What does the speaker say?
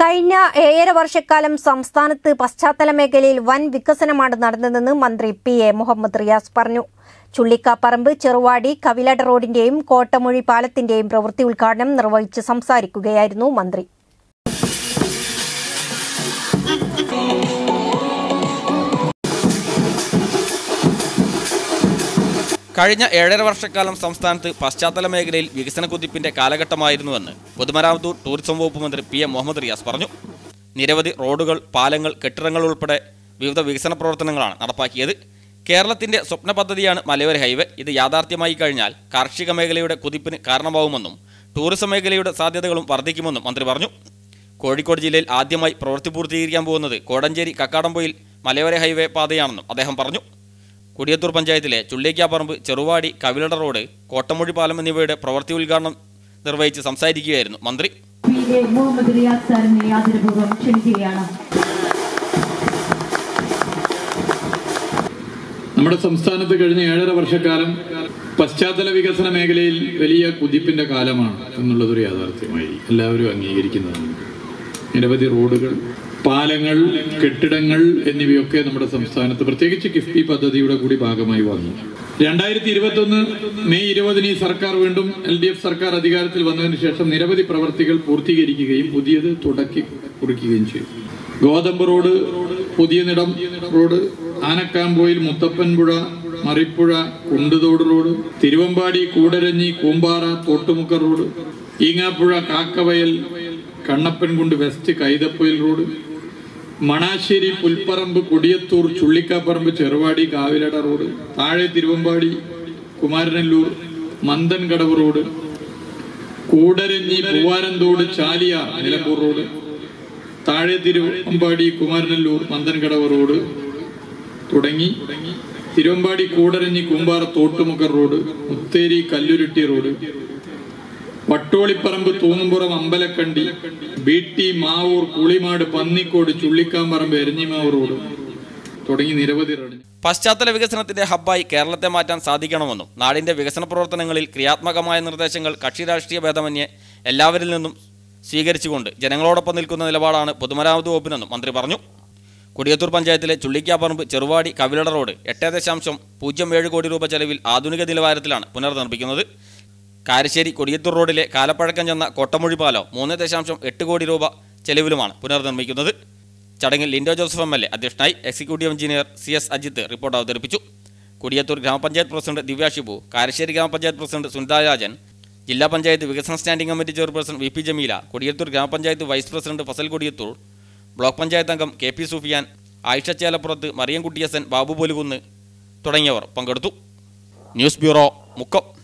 കഴിഞ്ഞ ഏഴര വർഷക്കാലം സംസ്ഥാനത്ത് പശ്ചാത്തല മേഖലയിൽ വൻ വികസനമാണ് നടന്നതെന്ന് മന്ത്രി പി എ മുഹമ്മദ് റിയാസ് പറഞ്ഞു ചുള്ളിക്കാപ്പറമ്പ് ചെറുവാടി കവിലട റോഡിന്റെയും കോട്ടമൊഴി പാലത്തിന്റെയും പ്രവൃത്തി ഉദ്ഘാടനം നിർവഹിച്ച് സംസാരിക്കുകയായിരുന്നു മന്ത്രി കഴിഞ്ഞ ഏഴര വർഷക്കാലം സംസ്ഥാനത്ത് പശ്ചാത്തല മേഖലയിൽ വികസന കുതിപ്പിന്റെ കാലഘട്ടമായിരുന്നുവെന്ന് പൊതുമരാമത്ത് ടൂറിസം വകുപ്പ് മന്ത്രി പി എം മുഹമ്മദ് റിയാസ് പറഞ്ഞു നിരവധി റോഡുകൾ പാലങ്ങൾ കെട്ടിടങ്ങൾ ഉൾപ്പെടെ വിവിധ വികസന പ്രവർത്തനങ്ങളാണ് നടപ്പാക്കിയത് കേരളത്തിന്റെ സ്വപ്ന പദ്ധതിയാണ് മലയോര ഹൈവേ ഇത് യാഥാർത്ഥ്യമായി കഴിഞ്ഞാൽ കാർഷിക മേഖലയുടെ കുതിപ്പിന് കാരണമാവുമെന്നും ടൂറിസം മേഖലയുടെ സാധ്യതകളും വർദ്ധിക്കുമെന്നും മന്ത്രി പറഞ്ഞു കോഴിക്കോട് ജില്ലയിൽ ആദ്യമായി പ്രവൃത്തി പൂർത്തീകരിക്കാൻ പോകുന്നത് കോടഞ്ചേരി കക്കാടംപൊയിൽ മലയോര ഹൈവേ പാതയാണെന്നും അദ്ദേഹം പറഞ്ഞു കുടിയത്തൂർ പഞ്ചായത്തിലെ ചുള്ളിക്കാപ്പറമ്പ് ചെറുവാടി കവിലട റോഡ് കോട്ടമൊഴി പാലം എന്നിവയുടെ പ്രവൃത്തി ഉദ്ഘാടനം നിർവഹിച്ച് സംസാരിക്കുകയായിരുന്നു മന്ത്രി പി എ മുഹമ്മദ് റിയാസ് സാറിനെ ആദരപൂർവ്വം ക്ഷണിക്കുകയാണ് നമ്മുടെ സംസ്ഥാനത്ത് കഴിഞ്ഞ ഏഴര വർഷക്കാലം പശ്ചാത്തല വികസന മേഖലയിൽ വലിയ കുതിപ്പിന്റെ കാലമാണ് എന്നുള്ളതൊരു യാഥാർത്ഥ്യമായി എല്ലാവരും അംഗീകരിക്കുന്നതാണ് നിരവധി റോഡുകൾ പാലങ്ങൾ കെട്ടിടങ്ങൾ എന്നിവയൊക്കെ നമ്മുടെ സംസ്ഥാനത്ത് പ്രത്യേകിച്ച് കിഫ്ബി പദ്ധതിയുടെ കൂടി ഭാഗമായി വന്നു രണ്ടായിരത്തി ഇരുപത്തൊന്ന് മെയ് ഇരുപതിന് ഈ സർക്കാർ വീണ്ടും എൽ ഡി എഫ് സർക്കാർ അധികാരത്തിൽ വന്നതിന് ശേഷം നിരവധി പ്രവർത്തികൾ പൂർത്തീകരിക്കുകയും പുതിയത് തുടക്കി കുറിക്കുകയും ചെയ്തു ഗോതമ്പ് റോഡ് പുതിയ Nidam road Anakkampoyil Muthappanpuzha Maripuzha Kunduthode road Thiruvambady Koodaranji Koombara Thottumukka road Eengapuzha Kakkavayal Kannappankund west Kaithappoyil road Manassery Pulparamba Kodiyathur Chullikkaparamba Cheruvadi Kavilada road Thazhe Thiruvambady Kumaranallur Mandankadavu road Koodaranji Poovaranthode Chaliyar Nilambur road Thazhe Thiruvambady Kumaranallur Mandankadavu road തുടങ്ങി Thiruvambady Koodaranji Kumbara Thottumukkar road Mutheri Kalluruti road Vattoliparamba Thoongumpuram Ambalakandy Beeti Mavoor Kulimad Pannikode Chullikkamparamba Eranjimavu road തുടങ്ങി നിരവധി റോഡ് പശ്ചാത്തല വികസനത്തിന്റെ ഹബ്ബായി കേരളത്തെ മാറ്റാൻ സാധിക്കണമെന്നും നാടിന്റെ വികസന പ്രവർത്തനങ്ങളിൽ ക്രിയാത്മകമായ നിർദ്ദേശങ്ങൾ കക്ഷി രാഷ്ട്രീയ ഭേദമന്യേ എല്ലാവരിൽ നിന്നും സ്വീകരിച്ചുകൊണ്ട് ജനങ്ങളോടൊപ്പം നിൽക്കുന്ന നിലപാടാണ് പൊതുമരാമത്ത് വകുപ്പിനെന്നും മന്ത്രി പറഞ്ഞു കുടിയത്തൂർ പഞ്ചായത്തിലെ ചുള്ളിക്കാപ്പറമ്പ് ചെറുവാടി കവിലട റോഡ് എട്ട് ദശാംശം പൂജ്യം ഏഴ് കോടി രൂപ ചെലവിൽ ആധുനിക നിലവാരത്തിലാണ് പുനർനിർമ്മിക്കുന്നത് കാരശ്ശേരി കൊടിയത്തൂർ റോഡിലെ കാലപ്പഴക്കം ചെന്ന കൊട്ടമൊഴി പാലം മൂന്ന് ദശാംശം എട്ട് കോടി രൂപ ചെലവിലുമാണ് പുനർനിർമ്മിക്കുന്നത് ചടങ്ങിൽ Linto Joseph M L A അധ്യക്ഷനായി executive engineer C S Ajith report അവതരിപ്പിച്ചു കുടിയത്തൂർ ഗ്രാമപഞ്ചായത്ത് പ്രസിഡന്റ് ദിവ്യ ഷിബു കാരശ്ശേരി ഗ്രാമപഞ്ചായത്ത് പ്രസിഡന്റ് സുനിതാ രാജൻ ജില്ലാ പഞ്ചായത്ത് വികസന standing committee chairperson V P Jameela Kodiyathur ഗ്രാമപഞ്ചായത്ത് vice president Fasal Kodiyathur block panchayat അംഗം കെ പി സുഫിയാൻ ആയിഷ ചേലപ്പുറത്ത് മറിയം കുട്ടിയസൻ ബാബു പോലുകുന്ന് തുടങ്ങിയവർ പങ്കെടുത്തു ന്യൂസ് ബ്യൂറോ മുക്കം